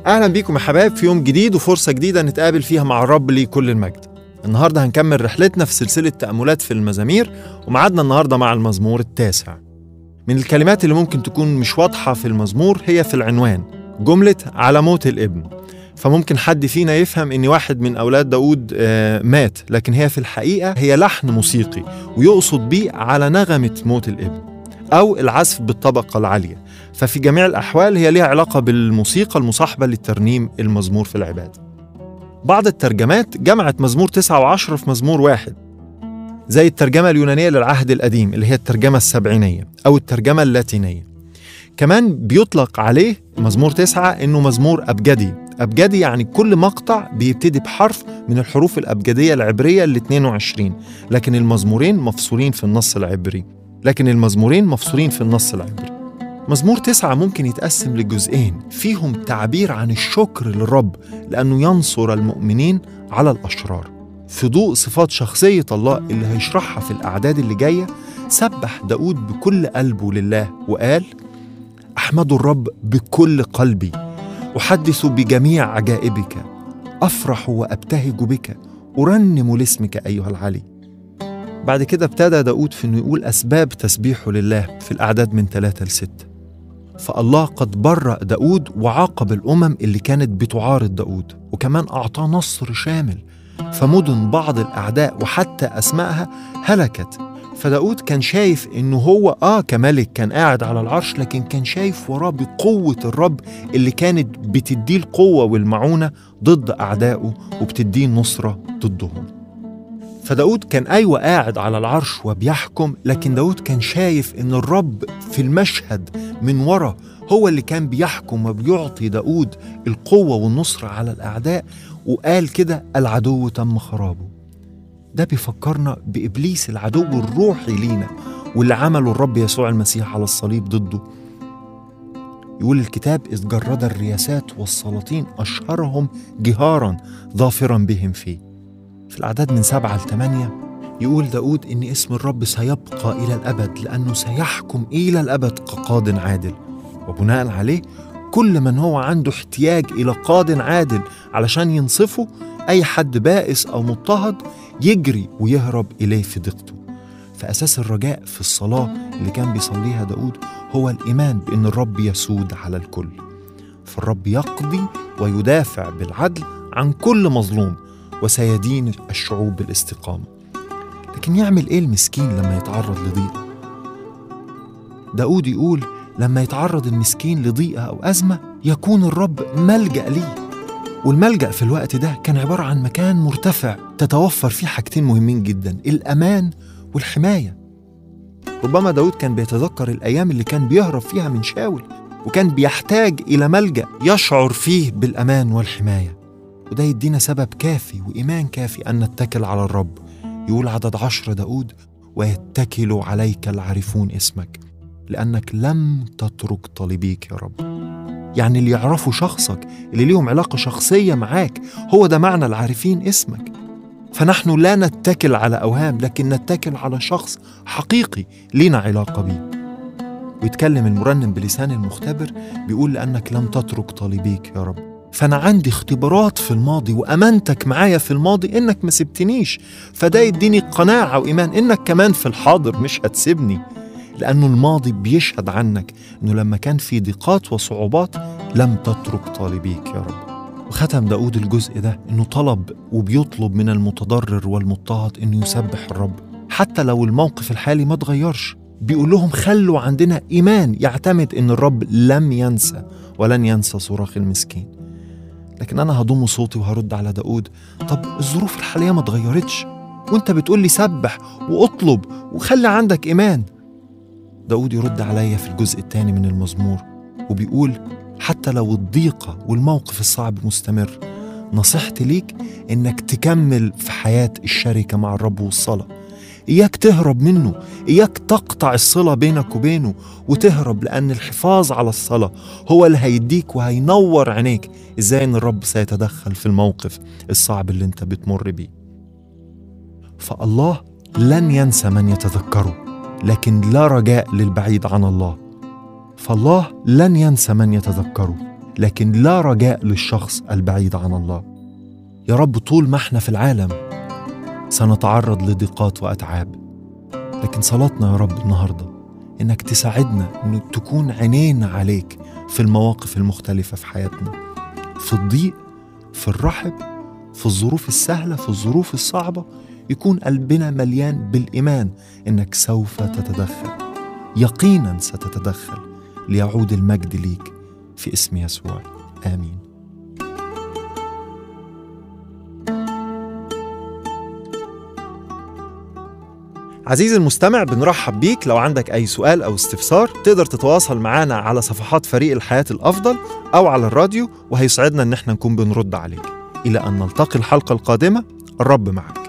أهلا بيكم يا حبايب في يوم جديد وفرصة جديدة نتقابل فيها مع الرب ليه كل المجد النهاردة هنكمل رحلتنا في سلسلة تأملات في المزامير ومعادنا النهاردة مع المزمور التاسع من الكلمات اللي ممكن تكون مش واضحة في المزمور هي في العنوان جملة على موت الابن فممكن حد فينا يفهم ان واحد من اولاد داود آه، مات لكن هي في الحقيقة هي لحن موسيقي ويقصد بيه على نغمة موت الابن او العزف بالطبقة العالية ففي جميع الأحوال هي ليها علاقة بالموسيقى المصاحبة للترنيم المزمور في العبادة بعض الترجمات جمعت مزمور تسعة وعشرة في مزمور واحد زي الترجمة اليونانية للعهد القديم اللي هي الترجمة السبعينية أو الترجمة اللاتينية كمان بيطلق عليه مزمور تسعة إنه مزمور أبجدي أبجدي يعني كل مقطع بيبتدي بحرف من الحروف الأبجدية العبرية ال 22 لكن المزمورين مفصولين في النص العبري لكن المزمورين مفصولين في النص العبري مزمور تسعة ممكن يتقسم لجزئين فيهم تعبير عن الشكر للرب لأنه ينصر المؤمنين على الأشرار في ضوء صفات شخصية الله اللي هيشرحها في الأعداد اللي جاية سبح داود بكل قلبه لله وقال أحمد الرب بكل قلبي أحدث بجميع عجائبك أفرح وأبتهج بك أرنم لاسمك أيها العلي بعد كده ابتدى داود في انه يقول اسباب تسبيحه لله في الاعداد من ثلاثة لستة فالله قد برأ داود وعاقب الأمم اللي كانت بتعارض داود وكمان أعطاه نصر شامل فمدن بعض الأعداء وحتى أسمائها هلكت فداود كان شايف إنه هو آه كملك كان قاعد على العرش لكن كان شايف وراه بقوة الرب اللي كانت بتديه القوة والمعونة ضد أعدائه وبتديه النصرة ضدهم فداود كان أيوة قاعد على العرش وبيحكم لكن داود كان شايف إن الرب في المشهد من ورا هو اللي كان بيحكم وبيعطي داود القوة والنصرة على الأعداء وقال كده العدو تم خرابه ده بيفكرنا بإبليس العدو الروحي لينا واللي عمله الرب يسوع المسيح على الصليب ضده يقول الكتاب إذ جرد الرياسات والسلاطين أشهرهم جهارا ظافرا بهم فيه في الأعداد من سبعة لثمانية يقول داود إن اسم الرب سيبقى إلى الأبد لأنه سيحكم إلى الأبد كقاض عادل وبناء عليه كل من هو عنده احتياج إلى قاض عادل علشان ينصفه أي حد بائس أو مضطهد يجري ويهرب إليه في ضيقته فأساس الرجاء في الصلاة اللي كان بيصليها داود هو الإيمان بأن الرب يسود على الكل فالرب يقضي ويدافع بالعدل عن كل مظلوم وسيدين الشعوب بالاستقامة لكن يعمل إيه المسكين لما يتعرض لضيقة؟ داود يقول لما يتعرض المسكين لضيقة أو أزمة يكون الرب ملجأ ليه والملجأ في الوقت ده كان عبارة عن مكان مرتفع تتوفر فيه حاجتين مهمين جدا الأمان والحماية ربما داود كان بيتذكر الأيام اللي كان بيهرب فيها من شاول وكان بيحتاج إلى ملجأ يشعر فيه بالأمان والحماية وده يدينا سبب كافي وإيمان كافي أن نتكل على الرب يقول عدد عشر داود ويتكل عليك العارفون اسمك لأنك لم تترك طالبيك يا رب يعني اللي يعرفوا شخصك اللي ليهم علاقة شخصية معاك هو ده معنى العارفين اسمك فنحن لا نتكل على أوهام لكن نتكل على شخص حقيقي لينا علاقة بيه ويتكلم المرنم بلسان المختبر بيقول لأنك لم تترك طالبيك يا رب فأنا عندي اختبارات في الماضي وأمانتك معايا في الماضي إنك ما سبتنيش فده يديني قناعة وإيمان إنك كمان في الحاضر مش هتسيبني لأنه الماضي بيشهد عنك إنه لما كان في ضيقات وصعوبات لم تترك طالبيك يا رب وختم داود الجزء ده إنه طلب وبيطلب من المتضرر والمضطهد إنه يسبح الرب حتى لو الموقف الحالي ما تغيرش بيقول لهم خلوا عندنا إيمان يعتمد إن الرب لم ينسى ولن ينسى صراخ المسكين لكن أنا هضم صوتي وهرد على داود طب الظروف الحالية ما اتغيرتش وانت بتقول لي سبح واطلب وخلي عندك إيمان داود يرد عليا في الجزء الثاني من المزمور وبيقول حتى لو الضيقة والموقف الصعب مستمر نصيحتي ليك إنك تكمل في حياة الشركة مع الرب والصلاة إياك تهرب منه إياك تقطع الصلة بينك وبينه وتهرب لأن الحفاظ على الصلاة هو اللي هيديك وهينور عينيك إزاي إن الرب سيتدخل في الموقف الصعب اللي أنت بتمر بيه فالله لن ينسى من يتذكره لكن لا رجاء للبعيد عن الله فالله لن ينسى من يتذكره لكن لا رجاء للشخص البعيد عن الله يا رب طول ما احنا في العالم سنتعرض لضيقات واتعاب لكن صلاتنا يا رب النهارده انك تساعدنا ان تكون عينينا عليك في المواقف المختلفه في حياتنا في الضيق في الرحب في الظروف السهله في الظروف الصعبه يكون قلبنا مليان بالايمان انك سوف تتدخل يقينا ستتدخل ليعود المجد ليك في اسم يسوع امين عزيزي المستمع بنرحب بيك لو عندك أي سؤال أو استفسار تقدر تتواصل معنا على صفحات فريق الحياة الأفضل أو على الراديو وهيسعدنا إن احنا نكون بنرد عليك إلى أن نلتقي الحلقة القادمة الرب معك